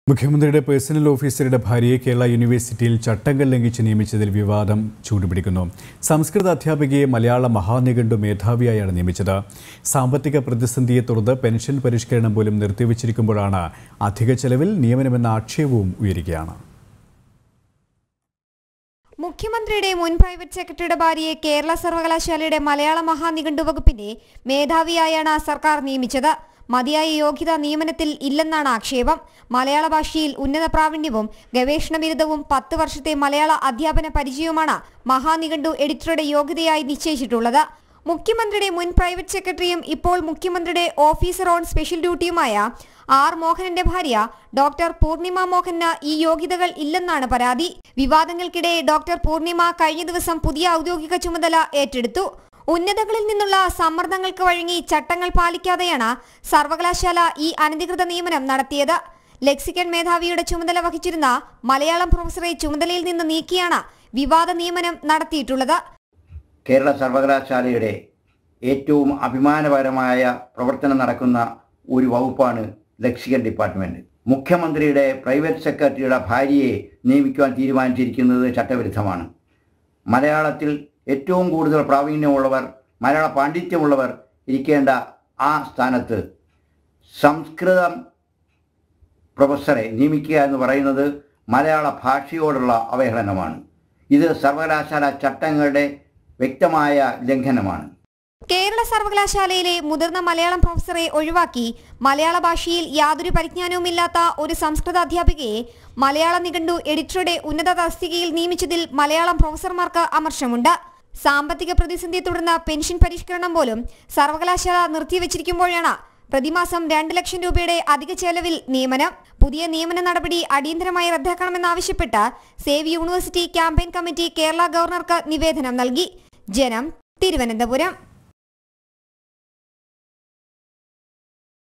മുഖ്യമന്ത്രിയുടെ പേഴ്സണൽ ഓഫീസറുടെ ഭാര്യയെ കേരള യൂണിവേഴ്സിറ്റിയിൽ ചട്ടങ്ങൾ ലംഘിച്ച് നിയമിച്ചതിൽ വിവാദം ചൂടുപിടിക്കുന്നു സംസ്കൃത അധ്യാപികയെ മലയാള മഹാനിഘണ്ടു മേധാവിയായാണ് നിയമിച്ചത് സാമ്പത്തിക പ്രതിസന്ധിയെ തുടർന്ന് പെൻഷൻ പരിഷ്കരണം പോലും നിർത്തിവച്ചിരിക്കുമ്പോഴാണ് അധിക ചെലവിൽ നിയമനമെന്ന ആക്ഷേപവും ഉയരുകയാണ് മുഖ്യമന്ത്രിയുടെ മുൻ പ്രൈവറ്റ് സെക്രട്ടറിയുടെ ഭാര്യയെ കേരള സർവകലാശാലയുടെ മലയാള മഹാനിഘണ്ടു വകുപ്പിന്റെ മേധാവിയായാണ് സർക്കാർ നിയമിച്ചത് മതിയായ യോഗ്യത നിയമനത്തിൽ ഇല്ലെന്നാണ് ആക്ഷേപം മലയാള ഭാഷയിൽ ഉന്നത പ്രാവീണ്യവും ഗവേഷണ ബിരുദവും പത്ത് വർഷത്തെ മലയാള അധ്യാപന പരിചയവുമാണ് മഹാനിഘണ്ടു എഡിറ്ററുടെ യോഗ്യതയായി നിശ്ചയിച്ചിട്ടുള്ളത് മുഖ്യമന്ത്രിയുടെ മുൻ പ്രൈവറ്റ് സെക്രട്ടറിയും ഇപ്പോൾ മുഖ്യമന്ത്രിയുടെ ഓഫീസർ ഓൺ സ്പെഷ്യൽ ഡ്യൂട്ടിയുമായ ആർ മോഹനന്റെ ഭാര്യ ഡോക്ടർ പൂർണിമ മോഹന് ഈ യോഗ്യതകൾ ഇല്ലെന്നാണ് പരാതി വിവാദങ്ങൾക്കിടെ ഡോക്ടർ പൂർണിമ കഴിഞ്ഞ ദിവസം പുതിയ ഔദ്യോഗിക ചുമതല ഏറ്റെടുത്തു ഉന്നതകളിൽ നിന്നുള്ള സമ്മർദ്ദങ്ങൾക്ക് വഴങ്ങി ചട്ടങ്ങൾ പാലിക്കാതെയാണ് സർവകലാശാല ഈ അനധികൃത നിയമനം നടത്തിയത് ലെക്സിക്കൺ മേധാവിയുടെ ചുമതല വഹിച്ചിരുന്ന മലയാളം പ്രൊഫസറെ ചുമതലയിൽ നിന്ന് നീക്കിയാണ് വിവാദ നിയമനം നടത്തിയിട്ടുള്ളത് കേരള സർവകലാശാലയുടെ ഏറ്റവും അഭിമാനപരമായ പ്രവർത്തനം നടക്കുന്ന ഒരു വകുപ്പാണ് ലക്സിക്കൻ ഡിപ്പാർട്ട്മെന്റ് മുഖ്യമന്ത്രിയുടെ പ്രൈവറ്റ് സെക്രട്ടറിയുടെ ഭാര്യയെ നിയമിക്കുവാൻ തീരുമാനിച്ചിരിക്കുന്നത് ചട്ടവിരുദ്ധമാണ് മലയാളത്തിൽ ഏറ്റവും കൂടുതൽ പ്രാവീണ്യമുള്ളവർ മലയാള പാണ്ഡിത്യമുള്ളവർ ഇരിക്കേണ്ട ആ സ്ഥാനത്ത് സംസ്കൃതം പ്രൊഫസറെ നിയമിക്കുക എന്ന് പറയുന്നത് മലയാള ഭാഷയോടുള്ള അവഹേളനമാണ് ഇത് സർവകലാശാല ചട്ടങ്ങളുടെ വ്യക്തമായ ലംഘനമാണ് കേരള സർവകലാശാലയിലെ മുതിർന്ന മലയാളം പ്രൊഫസറെ ഒഴിവാക്കി മലയാള ഭാഷയിൽ യാതൊരു പരിജ്ഞാനവുമില്ലാത്ത ഒരു സംസ്കൃത അധ്യാപികയെ മലയാള നിഘണ്ടു എഡിറ്ററുടെ ഉന്നത തസ്തികയിൽ നിയമിച്ചതിൽ മലയാളം പ്രൊഫസർമാർക്ക് അമർഷമുണ്ട് സാമ്പത്തിക പ്രതിസന്ധിയെ തുടർന്ന് പെൻഷൻ പരിഷ്കരണം പോലും സർവകലാശാല നിർത്തിവച്ചിരിക്കുമ്പോഴാണ് പ്രതിമാസം രണ്ട് ലക്ഷം രൂപയുടെ അധിക ചെലവിൽ നിയമനം പുതിയ നിയമന നടപടി അടിയന്തരമായി റദ്ദാക്കണമെന്നാവശ്യപ്പെട്ട് save university campaign committee Kerala ഗവർണർക്ക് നിവേദനം നൽകി ജനം തിരുവനന്തപുരം